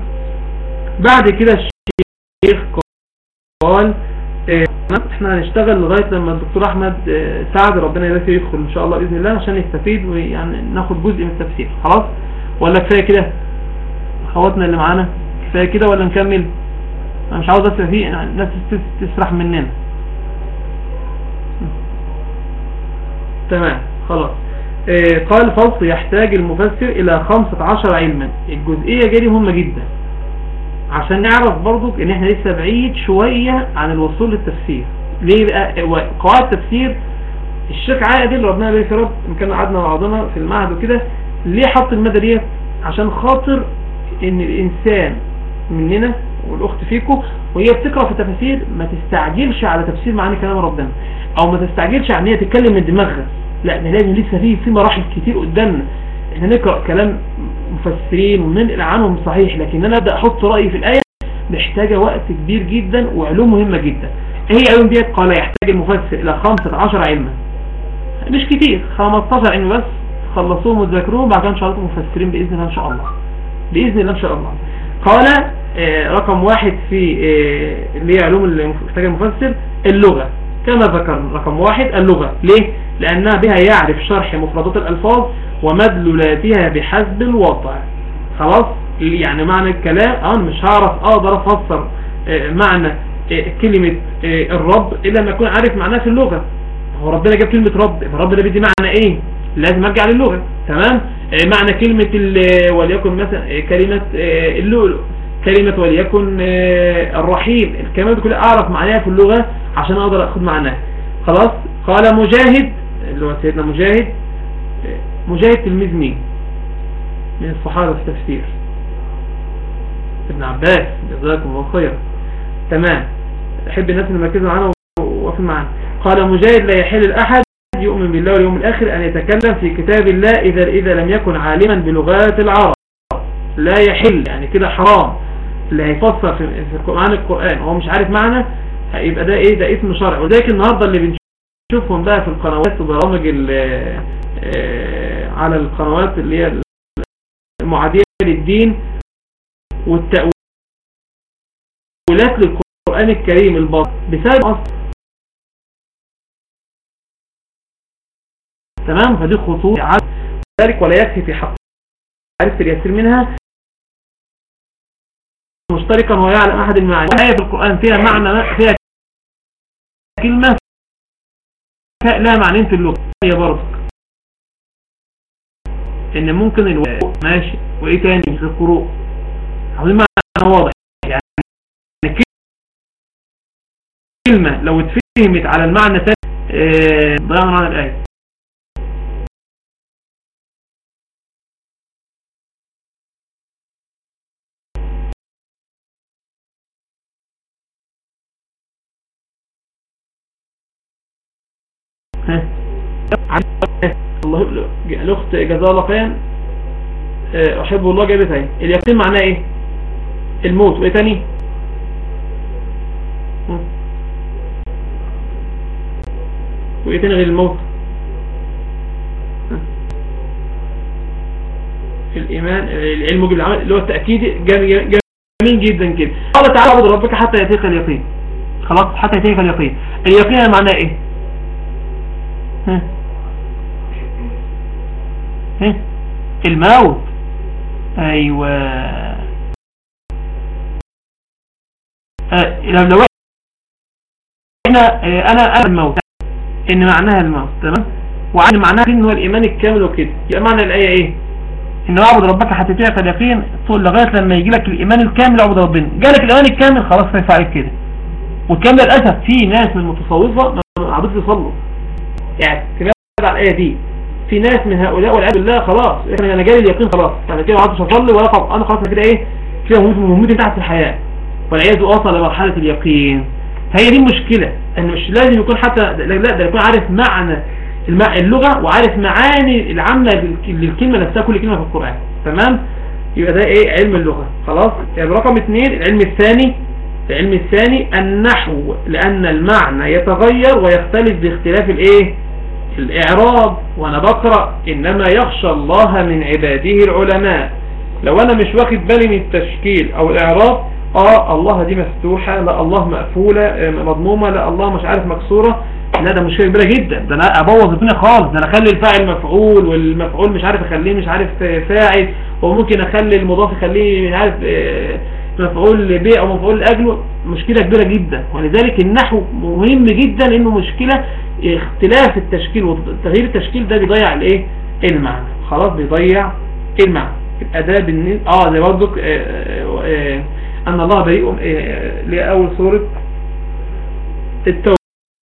بعد كده الشيخ قال اه احنا هنشتغل لغاية لما الدكتور احمد اه سعد ربنا يبارك فيه يدخل ان شاء الله باذن الله عشان يستفيد ويعني ناخد جزء من التفسير خلاص ولا كفايه كده اخواتنا اللي معانا كفايه كده ولا نكمل انا مش عاوز اسرح فيه يعني الناس تسرح مننا تمام خلاص اه قال فصل يحتاج المفسر الى 15 علما الجزئيه دي مهمه جدا عشان نعرف برضو ان احنا لسه بعيد شوية عن الوصول للتفسير ليه بقى قواعد التفسير الشيخ عادل ربنا يبارك يا رب ان كنا قعدنا مع بعضنا في المعهد وكده ليه حط المادة ديت عشان خاطر ان الانسان مننا والاخت فيكم وهي بتقرا في التفاسير ما تستعجلش على تفسير معاني كلام ربنا او ما تستعجلش على ان هي تتكلم من دماغها لا ده لازم لسه في في مراحل كتير قدامنا احنا نقرا كلام مفسرين وننقل عنهم صحيح لكن انا ابدا احط رايي في الايه محتاجه وقت كبير جدا وعلوم مهمه جدا ايه هي علوم ديت قال يحتاج المفسر الى 15 علما مش كتير 15 علم بس خلصوهم وتذاكروهم بعد كده ان شاء الله مفسرين باذن الله ان شاء الله باذن الله ان شاء الله قال آه رقم واحد في آه اللي هي علوم اللي محتاجه المفسر اللغه كما ذكرنا رقم واحد اللغة ليه؟ لأنها بها يعرف شرح مفردات الألفاظ ومدلولاتها بحسب الوضع خلاص يعني معنى الكلام أنا مش هعرف أقدر أفسر معنى كلمة الرب إلا ما أكون عارف معناها في اللغة هو ربنا جاب كلمة رب الرب ده بدي معنى إيه لازم أرجع للغة تمام معنى كلمة وليكن مثلا كلمة اللؤلؤ كلمة وليكن الرحيم الكلمات دي كلها أعرف معناها في اللغة عشان أقدر أخذ معناها خلاص قال مجاهد اللي هو سيدنا مجاهد مجاهد تلميذ مين من الصحابة في التفسير ابن عباس جزاكم الله خيرا تمام أحب الناس اللي مركزوا معانا ووقفوا معانا قال مجاهد لا يحل الأحد يؤمن بالله واليوم الآخر أن يتكلم في كتاب الله إذا, إذا لم يكن عالما بلغات العرب لا يحل يعني كده حرام اللي هيفسر في معنى القرآن هو مش عارف معنى هيبقى ده ايه ده اسم شرع وذلك النهاردة اللي بنشوفهم بقى في القنوات وبرامج على القنوات اللي هي المعادية للدين والتأويلات للقرآن الكريم الباطل بسبب أصل تمام فدي خطوط ذلك ولا يكفي في حق عرفت اليسير منها مشتركا ويعلم أحد المعاني آية في القرآن فيها معنى فيها كلمة لا معنين في اللغة هي برضك ان ممكن الواو ماشي وايه تاني في القروء عاوزين معنى واضح يعني كلمة لو اتفهمت على المعنى الثاني ضيعنا معنى الآية ها الله الاخت جزاها الله خيرا آه، احب الله جابت اهي اليقين معناه ايه الموت وايه تاني وايه تاني غير الموت الايمان العلم بالعمل اللي هو التأكيد جميل جدا كده قال تعالى عبد ربك حتى يأتيك اليقين خلاص حتى يأتيك اليقين اليقين معناه ايه ها ها الموت ايوه آه لو احنا آه انا انا الموت ان معناها الموت تمام وعن معناها ان هو الايمان الكامل وكده يبقى معنى الايه ايه ان اعبد ربك حتى تعرف اليقين طول لغايه لما يجي لك الايمان الكامل اعبد ربنا جالك الايمان الكامل خلاص ما عليك كده والكلام ده للاسف في ناس من المتصوفه ما عبدوش يصلوا يعني تبعد على الايه دي في ناس من هؤلاء والعياذ بالله خلاص انا جالي اليقين خلاص يعني كده ما عدتش اصلي ولا طب انا خلاص كده ايه كده مهمتي تحت الحياه والعياذ وصل لمرحله اليقين هي دي المشكله ان مش لازم يكون حتى لا ده يكون عارف معنى اللغة وعارف معاني العامة للكلمة نفسها كل كلمة في القرآن تمام يبقى ده ايه علم اللغة خلاص يعني رقم اثنين العلم الثاني العلم الثاني النحو لأن المعنى يتغير ويختلف باختلاف الايه الإعراب وأنا بقرأ إنما يخشى الله من عباده العلماء لو أنا مش واخد بالي من التشكيل أو الإعراب آه الله دي مفتوحة لا الله مقفولة آه، مضمومة لا الله مش عارف مكسورة لا ده مشكلة كبيرة جدا ده انا ابوظ الدنيا خالص ده انا اخلي الفاعل مفعول والمفعول مش عارف اخليه مش عارف فاعل وممكن اخلي المضاف اخليه مش عارف آه، مفعول به او مفعول لاجله مشكلة كبيرة جدا ولذلك النحو مهم جدا انه مشكلة اختلاف التشكيل وتغيير التشكيل ده بيضيع الايه المعنى خلاص بيضيع المعنى الاداء بالنسبة اه زي برضك آه، آه، ان الله بريء لأول سورة التوبة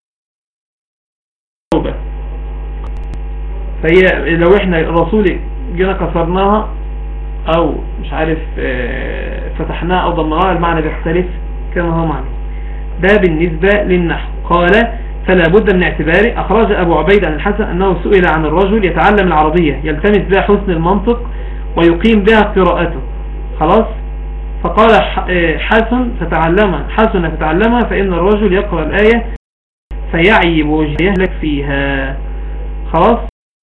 فهي لو احنا الرسول جينا كسرناها او مش عارف آه، فتحناها او ضمناها المعنى بيختلف كما هو معنى ده بالنسبة للنحو قال فلا بد من اعتباره أخرج أبو عبيد عن الحسن أنه سئل عن الرجل يتعلم العربية يلتمس بها حسن المنطق ويقيم بها قراءته خلاص فقال آه، حسن فتعلم حسن فتعلمها فإن الرجل يقرأ الآية فيعيب وجهه لك فيها خلاص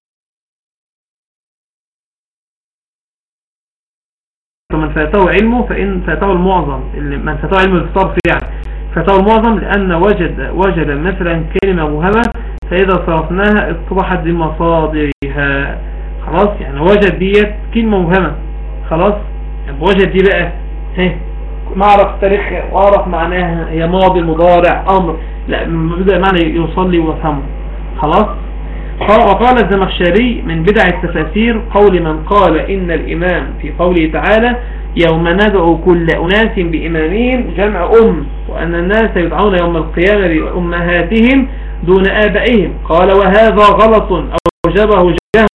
فمن فاته علمه فإن فاته المعظم من فاته علم الصرف يعني فاته المعظم لأن وجد وجد مثلا كلمة مهمة فإذا صرفناها اصطبحت بمصادرها خلاص يعني وجد ديت كلمة مهمة خلاص يعني وجد دي بقى ها معرف تاريخها واعرف معناها هي ماضي مضارع امر لا بدأ معنى يوصل لي وافهمه خلاص وقال الزمخشري من بدع التفاسير قول من قال إن الإمام في قوله تعالى يوم ندعو كل أناس بإمامهم جمع أم وأن الناس يدعون يوم القيامة بأمهاتهم دون آبائهم قال وهذا غلط أوجبه جهل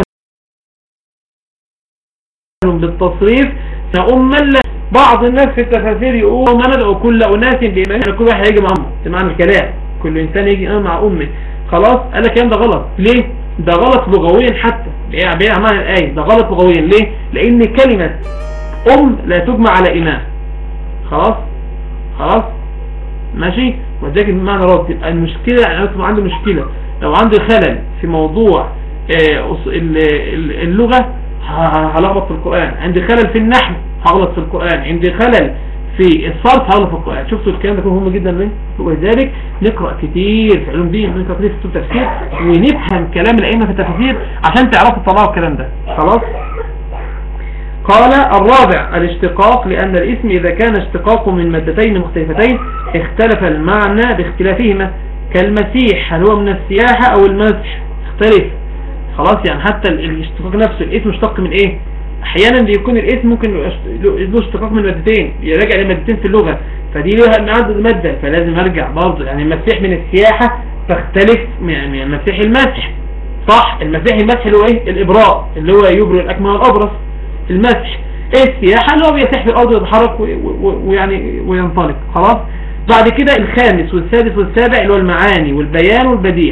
بالتصريف فأما بعض الناس في التفاسير يقول ما ندعو كل أناس بإمامهم كل واحد يجي مع أمه معنى الكلام كل إنسان يجي مع أمه خلاص قال لك ده غلط ليه ده غلط لغويا حتى بيع معنى الآية ده غلط لغويا ليه لأن كلمة أم لا تجمع على إمام خلاص خلاص ماشي وذلك المعنى رد يبقى المشكلة أنا عندي مشكلة لو عندي خلل في موضوع آه، اللغة هلخبط في القرآن عندي خلل في النحو هغلط في القرآن عندي خلل في الصرف حول في القرآن شفتوا الكلام ده مهم جدا ليه ولذلك نقرأ كتير في علوم دين نقرأ كتير في التفسير ونفهم كلام الأئمة في التفسير عشان تعرفوا تطلعوا الكلام ده خلاص قال الرابع الاشتقاق لأن الاسم إذا كان اشتقاق من مادتين مختلفتين اختلف المعنى باختلافهما كالمسيح هل هو من السياحة أو المسح اختلف خلاص يعني حتى الاشتقاق نفسه الاسم اشتق من ايه احيانا بيكون الاسم ممكن له اشتقاق من مادتين يراجع لمادتين في اللغة فدي لها عدد مادة فلازم ارجع برضه يعني المسيح من السياحة تختلف من المسيح المسح صح المسيح المسح اللي هو ايه الابراء اللي هو يبرئ الاكمل والابرص المسح ايه السياحة اللي هو بيسح في الارض ويتحرك ويعني وينطلق خلاص بعد كده الخامس والسادس والسابع اللي هو المعاني والبيان والبديع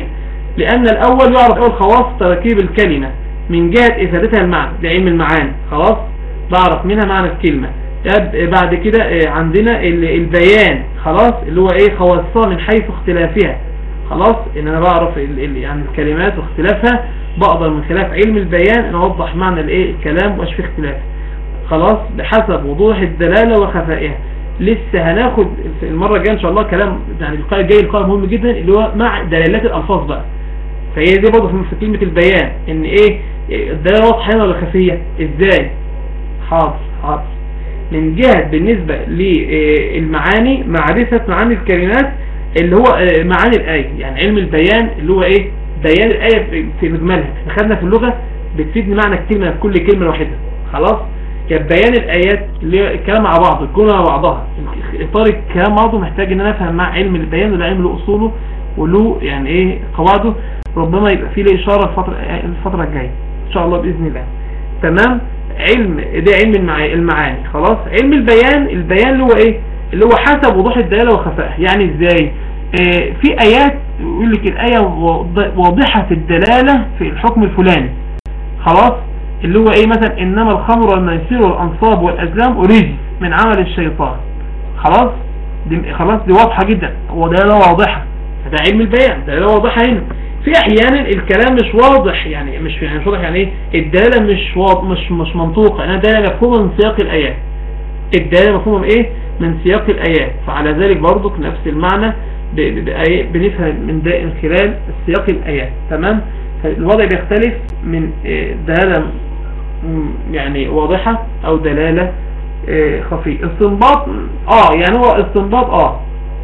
لأن الأول يعرف أول خواص تركيب الكلمة من جهة إفادتها المعنى لعلم المعاني خلاص بعرف منها معنى الكلمة بعد كده آه، عندنا البيان خلاص اللي هو ايه خواصها من حيث اختلافها خلاص ان انا بعرف يعني الكلمات واختلافها بقدر من خلاف علم البيان ان اوضح معنى الايه الكلام واش في اختلاف خلاص بحسب وضوح الدلالة وخفائها لسه هناخد المرة الجاية ان شاء الله كلام يعني القاء الجاي القاء مهم جدا اللي هو مع دلالات الالفاظ بقى فهي دي برضه في كلمة البيان ان ايه الدلالة واضحة هنا ولا خفية ازاي حاضر حاضر من جهة بالنسبة للمعاني معرفة معاني الكلمات اللي هو آه، معاني الآية يعني علم البيان اللي هو ايه بيان الآية في مجملها احنا خدنا في اللغة بتفيدني معنى الكلمة في كل كلمة واحدة خلاص يعني بيان الآيات اللي الكلام مع بعض الجملة مع بعضها إطار الكلام بعضه محتاج ان انا افهم مع علم البيان وده علم له اصوله وله يعني ايه قواعده ربما يبقى فيه له اشارة الفترة, الفترة الجاية ان شاء الله بإذن الله تمام علم ده علم المعاني خلاص علم البيان البيان اللي هو ايه اللي هو حسب وضوح الدلالة وخفائها يعني ازاي اه في ايات يقول لك الاية واضحة الدلالة في الحكم الفلاني خلاص اللي هو ايه مثلا انما الخمر والميسير والانصاب والازلام رجز من عمل الشيطان خلاص دي خلاص دي واضحة جدا ودلالة واضحة ده علم البيان دلالة واضحة هنا في احيانا الكلام مش واضح يعني مش يعني مش واضح يعني ايه الدالة مش واضح مش مش منطوقة انا دالة مفهومة من سياق الايات الدالة مفهومة من ايه من سياق الايات فعلى ذلك برضك نفس المعنى بنفهم من ده من خلال سياق الايات تمام فالوضع بيختلف من آه، دلالة يعني واضحة او دلالة آه، خفية استنباط اه يعني هو استنباط اه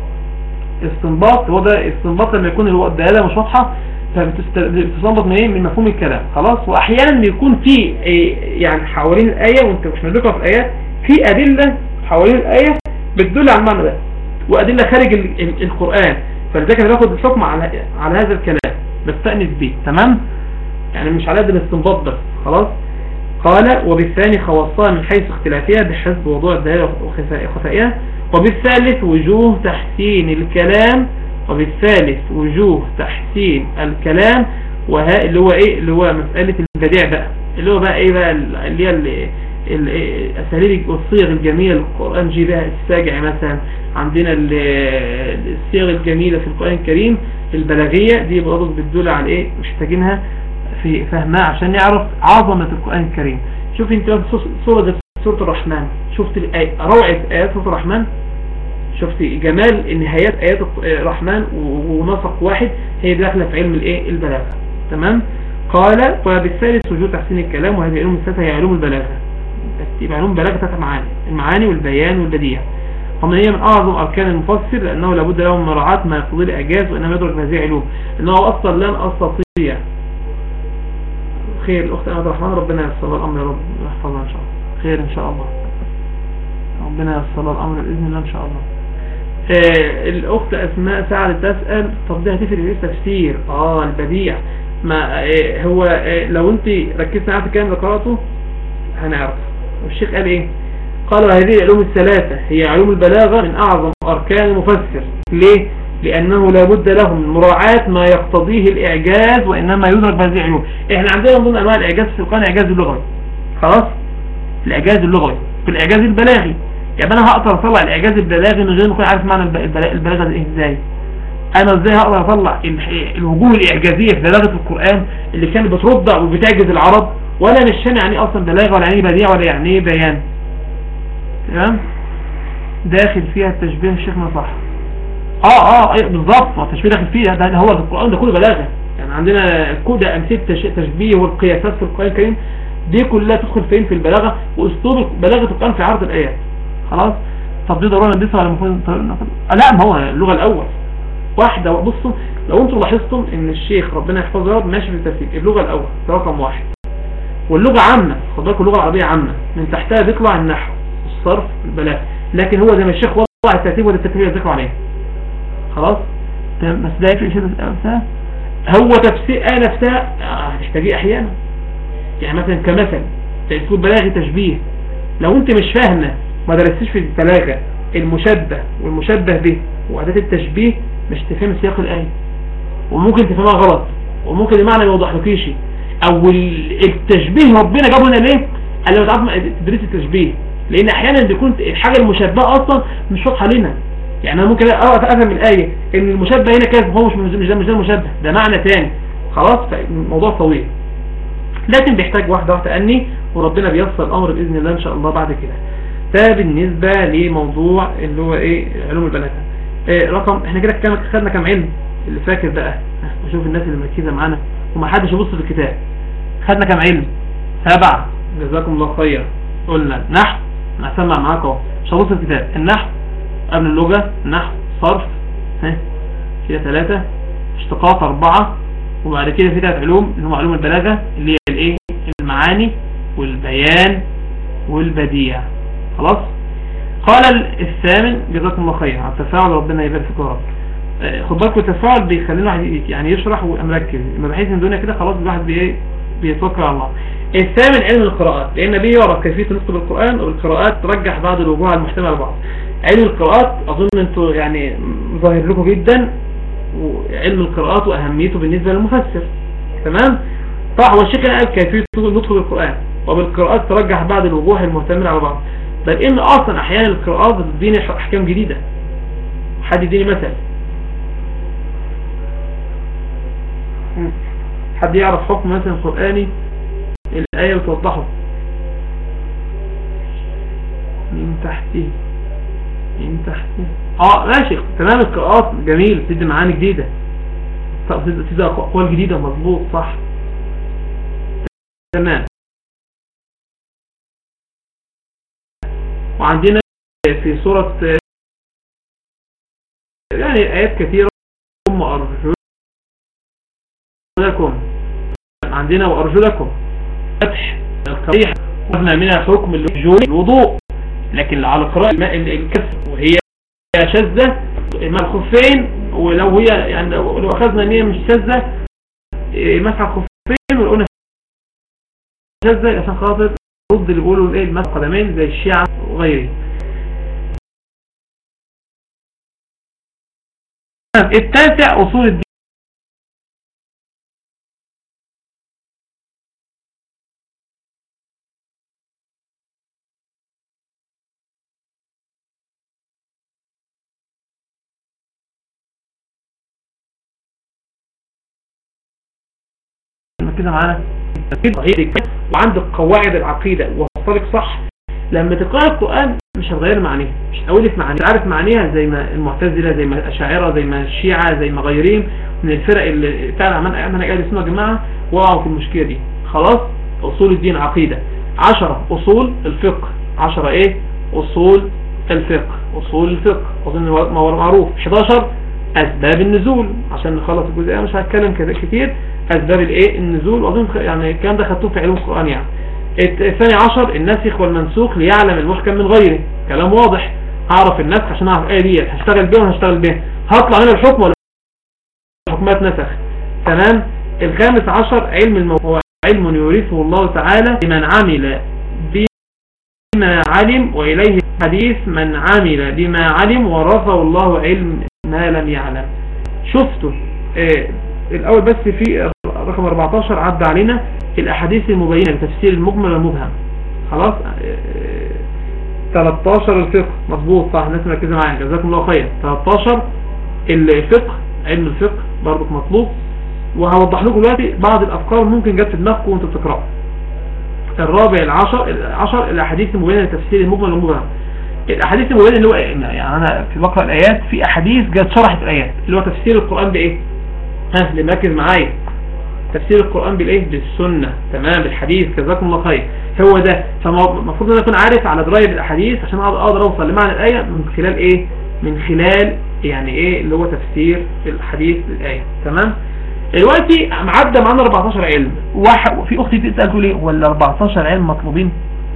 استنباط هو ده استنباط لما يكون هو الدلالة مش واضحة فبتستنبط من ايه من مفهوم الكلام خلاص واحيانا بيكون في يعني حوالين الايه وانت مش مدركها في الايات في ادله حوالين الايه بتدل على المعنى ده وادله خارج القران فلذلك انا باخد الحكم على على هذا الكلام بستأنس بيه تمام يعني مش على قد الاستنباط بس خلاص قال وبالثاني خواصها من حيث اختلافها بحسب وضوع الدلالة وخفائها وبالثالث وجوه تحسين الكلام وبالثالث وجوه تحسين الكلام وها اللي هو ايه اللي هو مسألة البديع بقى اللي هو بقى ايه بقى اللي هي الاساليب والصيغ الجميلة للقرآن جي بها الساجع مثلا عندنا الصيغ الجميلة في القرآن الكريم البلاغية دي برضه بتدل على ايه محتاجينها في فهمها عشان نعرف عظمة القرآن الكريم شوف انت سورة سورة الرحمن شفت روعة آيات سورة الرحمن شفت جمال نهايات آيات الرحمن ونسق واحد هي داخلة في علم الايه البلاغة تمام قال وبالثالث وجود تحسين الكلام وهذه علوم الثلاثة هي علوم البلاغة يبقى علوم البلاغة ثلاثة معاني المعاني والبيان والبديع ومن هي من أعظم أركان المفسر لأنه لابد له من مراعاة ما يقتضي الإعجاز وإنما يدرك هذه علوم إنه أصلا لن أستطيع خير الأخت أمد الرحمن ربنا يسر الأمر يا رب يحفظها إن شاء الله خير إن شاء الله ربنا يسر الأمر بإذن الله إن شاء الله آه الأخت أسماء سعد تسأل طب ده هتفرق في التفسير آه البديع ما آه هو آه لو أنت ركزت معايا في الكلام اللي قرأته هنعرف والشيخ قال إيه قال هذه العلوم الثلاثة هي علوم البلاغة من أعظم أركان المفسر ليه؟ لأنه لابد له من مراعاة ما يقتضيه الإعجاز وإنما يدرك بهذه العلوم إحنا عندنا من ضمن أنواع الإعجاز في القرآن الإعجاز اللغوي خلاص؟ الإعجاز اللغوي في الإعجاز البلاغي يعني أنا هقدر أطلع الإعجاز البلاغي من غير ما أكون عارف معنى البلاغة إيه إزاي أنا إزاي هقدر أطلع الوجوه الإعجازية في بلاغة القرآن اللي كانت بترد وبتعجز العرب ولا مش يعني أصلا بلاغة ولا يعني بديع ولا يعني بيان تمام داخل فيها التشبيه الشيخنا صح اه اه ايه بالظبط التشبيه داخل فيها ده هو القرآن ده كله بلاغة يعني عندنا كود امثله التشبيه والقياسات في القرآن الكريم دي كلها تدخل فين في البلاغة واسلوب بلاغة القرآن في عرض الايات خلاص طب دي ضرورة ندرسها ولا المفروض آه لا ما هو اللغة الاول واحدة بصوا لو انتم لاحظتم ان الشيخ ربنا يحفظه يا رب ماشي في التفسير اللغة الاول رقم واحد واللغة عامة خد بالكم اللغة العربية عامة من تحتها بيطلع النحو الصرف البلاغ لكن هو زي ما الشيخ وضع الترتيب ولا الترتيب اللي ذكروا عليه خلاص بس ده يفرق شيء نفسها هو تفسير آية نفسها هتحتاجيه احيانا يعني مثلا كمثل تقول بلاغي تشبيه لو انت مش فاهمه ما درستيش في البلاغه المشبه والمشبه به وأداة التشبيه مش تفهم سياق الآية وممكن تفهمها غلط وممكن المعنى ما يوضحلكيش او التشبيه ربنا جابه هنا ليه قال لو تعرف تدريس التشبيه لان احيانا بيكون الحاجه المشبهه اصلا مش واضحه لنا يعني انا ممكن افهم الايه ان المشبه هنا كذا هو مش مش ده مش ده المشبه ده معنى ثاني خلاص الموضوع طويل لكن بيحتاج واحده واحده تاني وربنا بيصل الامر باذن الله ان شاء الله بعد كده ده بالنسبه لموضوع اللي هو ايه علوم البلاغه إيه رقم احنا كده كام خدنا كام علم اللي فاكر بقى وشوف الناس اللي مركزه معانا وما حدش يبص في الكتاب خدنا كام علم سبعة جزاكم الله خير قلنا نحو انا هسمع معاكم اهو مش هبص في الكتاب النحو قبل اللغة نحو صرف ها كده ثلاثة اشتقاق أربعة وبعد كده في ثلاث علوم اللي هم علوم البلاغة اللي هي الايه المعاني والبيان والبديع خلاص قال الثامن جزاكم الله خير على التفاعل ربنا يبارك فيكم يا رب آه، خد بالكم التفاعل بيخلينا يعني يشرح ومركز اما بحيث ان الدنيا كده خلاص الواحد بي بيتوكل على الله الثامن علم القراءات لان به يعرف كيفيه النطق بالقران والقراءات ترجح بعض الوجوه المحتمله لبعض علم القراءات اظن انتوا يعني ظاهر لكم جدا وعلم القراءات واهميته بالنسبه للمفسر تمام طبعا هو الشيخ قال كيفيه النطق بالقران وبالقراءات ترجح بعض الوجوه المحتمله على بعض بل ان اصلا احيانا القراءات بتديني احكام جديده حد يديني مثل حد يعرف حكم مثلا قرآني الآية بتوضحه من تحته من تحته اه ماشي تمام القراءات جميل تدي معاني جديدة تدي أقوال جديدة مظبوط صح تمام وعندنا في سورة يعني آيات كثيرة ثم أرجلكم عندنا وأرجلكم فتح القريح وفنا منها حكم الوضوء لكن على قراءة الماء الكف وهي شاذة مع الخفين ولو هي يعني لو أخذنا ان هي مش شاذة مسح الخفين ونقولنا شاذة عشان خاطر ضد اللي بيقولوا الايه المسح قدمين زي الشيعة وغيره التاسع أصول الدين كده معانا وعندك قواعد العقيدة وصلك صح لما تقرأ القرآن مش هتغير معانيها مش هتقولك معانيها عارف معانيها زي ما المعتزلة زي ما الأشاعرة زي ما الشيعة زي ما غيرين من الفرق اللي بتاع منهج أهل السنة يا جماعة وقعوا في المشكلة دي خلاص أصول الدين عقيدة عشرة أصول الفقه عشرة إيه أصول الفقه أصول الفقه أظن معروف 11 أسباب النزول عشان نخلص الجزئية مش هتكلم كتير أسباب الإيه النزول وأظن يعني الكلام ده خدتوه في علوم القرآن يعني الثاني عشر الناسخ والمنسوخ ليعلم المحكم من غيره كلام واضح هعرف النسخ عشان اعرف ايه دي هشتغل بيها وهشتغل بيها هطلع هنا الحكم ولا الحكمات نسخ تمام الخامس عشر علم الموضوع علم يورثه الله تعالى لمن عمل بما علم وإليه حديث من عمل بما علم ورثه الله علم ما لم يعلم شفتوا آه الأول بس في رقم 14 عدى علينا الأحاديث المبينة لتفسير المجمل والمبهم خلاص 13 الفقه مظبوط صح الناس مركزة معايا جزاكم الله خير 13 الفقه علم الفقه برضك مطلوب وهوضح لكم دلوقتي بعض الأفكار ممكن جت في دماغكم وانتم بتقرأوا الرابع العشر العشر الأحاديث المبينة لتفسير المجمل والمبهم الأحاديث المبينة اللي هو يعني أنا في بقرأ الآيات في أحاديث جت شرحت الآيات اللي هو تفسير القرآن بإيه ها اللي مركز معايا تفسير القرآن بالايه بالسنة تمام بالحديث جزاكم الله خير هو ده فالمفروض ان انا اكون عارف على درايه بالاحاديث عشان اقدر اوصل لمعنى الايه من خلال ايه من خلال يعني ايه اللي هو تفسير الحديث للايه تمام دلوقتي معدى معانا 14 علم واحد في اختي بتسال تقول ايه ولا 14 علم مطلوبين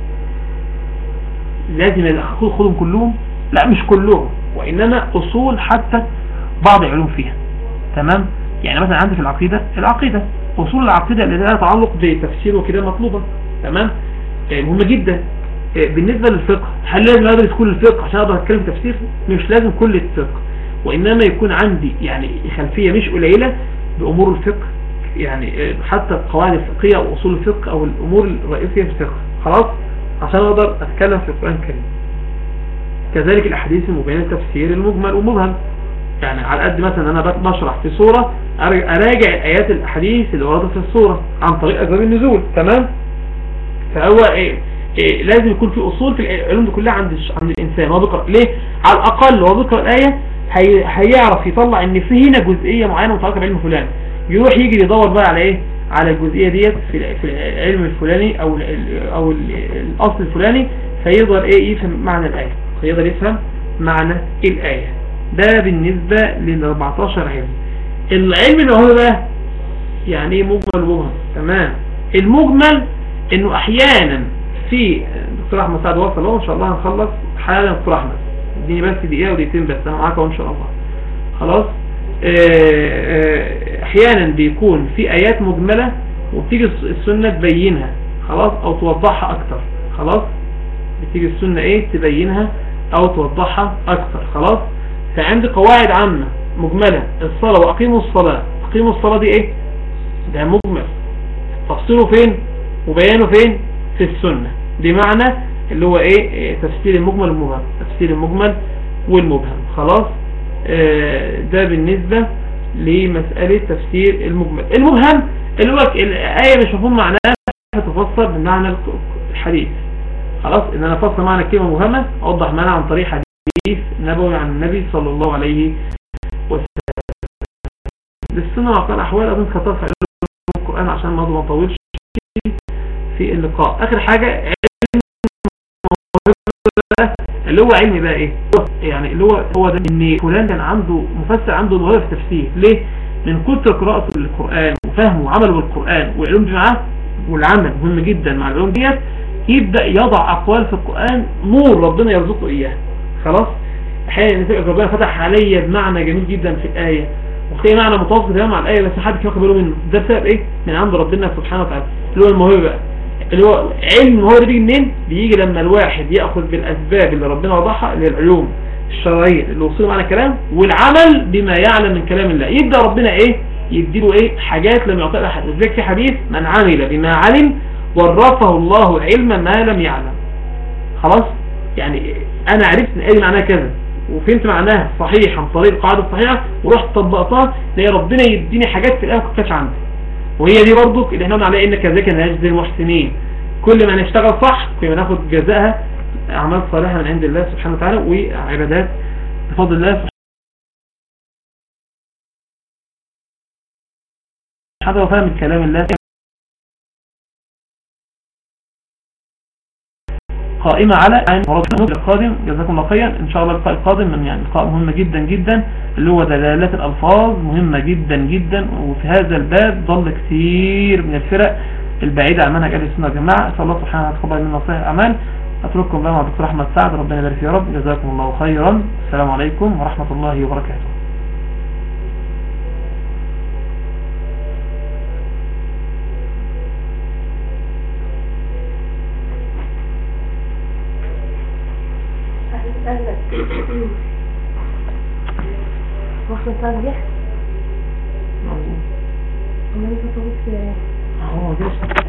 لازم خدهم كلهم لا مش كلهم وانما اصول حتى بعض العلوم فيها تمام يعني مثلا عندي في العقيدة العقيدة أصول العقيدة اللي لها تعلق بتفسير وكده مطلوبة تمام آه، مهمة جدا آه، بالنسبة للفقه هل لازم أدرس كل الفقه عشان أقدر أتكلم تفسير مش لازم كل الفقه وإنما يكون عندي يعني خلفية مش قليلة بأمور الفقه يعني حتى القواعد الفقهية او اصول الفقه او الامور الرئيسية في الفقه خلاص عشان اقدر اتكلم في القرآن الكريم كذلك الاحاديث المبينة تفسير المجمل ومبهم يعني على قد مثلا انا بشرح في صورة اراجع ايات الاحاديث اللي وردت في الصورة عن طريق اسباب النزول تمام فهو إيه إيه لازم يكون في اصول في العلوم دي كلها عند عند الانسان هو بيقرا ليه على الاقل هو بيقرا الايه هي هيعرف يطلع ان في هنا جزئيه معينه متعلقه بعلم فلان يروح يجي يدور بقى على ايه على الجزئيه ديت في في العلم الفلاني او ال او ال الاصل الفلاني فيقدر ايه يفهم معنى الايه فيقدر يفهم معنى الايه ده بالنسبه لل 14 علم العلم اللي هو بقى يعني ايه مجمل ومبهم تمام المجمل انه احيانا في دكتور احمد سعد وصل اهو ان شاء الله هنخلص حالا دكتور احمد اديني بس دقيقه ودقيقتين بس انا معاك ان شاء الله خلاص احيانا بيكون في ايات مجمله وبتيجي السنه تبينها خلاص او توضحها اكتر خلاص بتيجي السنه ايه تبينها او توضحها اكتر خلاص فعندي قواعد عامه مجمله الصلاه واقيموا الصلاه اقيموا الصلاه دي ايه ده مجمل تفصيله فين وبيانه فين في السنة دي معنى اللي هو ايه تفسير المجمل والمبهم تفسير المجمل والمبهم خلاص آه ده بالنسبة لمسألة تفسير المجمل المبهم اللي هو الآية مش مفهوم معناها فتفسر بمعنى الحديث خلاص ان انا افسر معنى الكلمة مهمة اوضح معنى عن طريق حديث نبوي عن النبي صلى الله عليه وسلم للسنة وعقال احوال اظن خطر في القرآن عشان ما نطولش في اللقاء اخر حاجة اللي هو علم بقى ايه يعني اللي هو هو ده ان فلان كان عنده مفسر عنده موهبه في التفسير ليه من كتر قراءته للقران وفهمه وعمله بالقران والعلوم دي معاه والعمل مهم جدا مع العلوم ديت يبدا يضع اقوال في القران نور ربنا يرزقه اياه خلاص احيانا ربنا فتح عليا بمعنى جميل جدا في الايه وفي معنى متوسط تمام مع الايه بس حد كان واخد باله منه ده بسبب ايه من عند ربنا سبحانه وتعالى اللي هو الموهبه بقى اللي هو علم الموهبه بيجي منين بيجي لما الواحد ياخذ بالاسباب اللي ربنا وضعها اللي هي العلوم الشرعيه اللي وصلوا معنا كلام والعمل بما يعلم من كلام الله يبدا ربنا ايه يديله ايه حاجات لم يعطيها احد ولذلك في حديث من عمل بما علم ورثه الله علم ما لم يعلم خلاص يعني انا عرفت ان ايه معناها كذا وفهمت معناها صحيح عن طريق القاعده الصحيحه ورحت طبقتها لان ربنا يديني حاجات في الايه ما كانتش عندي وهي دي برضو اللي احنا قلنا عليها انك ذاك نجزي المحسنين كل ما نشتغل صح كل ما ناخد جزاءها اعمال صالحه من عند الله سبحانه وتعالى وعبادات بفضل الله هذا هو فاهم الكلام الله قائمة على عين ربنا القادم جزاكم الله خيرا ان شاء الله اللقاء القادم من يعني لقاء مهم جدا جدا اللي هو دلالات الالفاظ مهمة جدا جدا وفي هذا الباب ضل كثير من الفرق البعيدة عن منهج اهل السنة والجماعة اسال الله سبحانه وتعالى يتقبل منا صحيح الاعمال اترككم بقى مع الدكتور احمد سعد ربنا يبارك يا رب جزاكم الله خيرا السلام عليكم ورحمة الله وبركاته واحنا تنجح موجود وما انت طولت هو جيش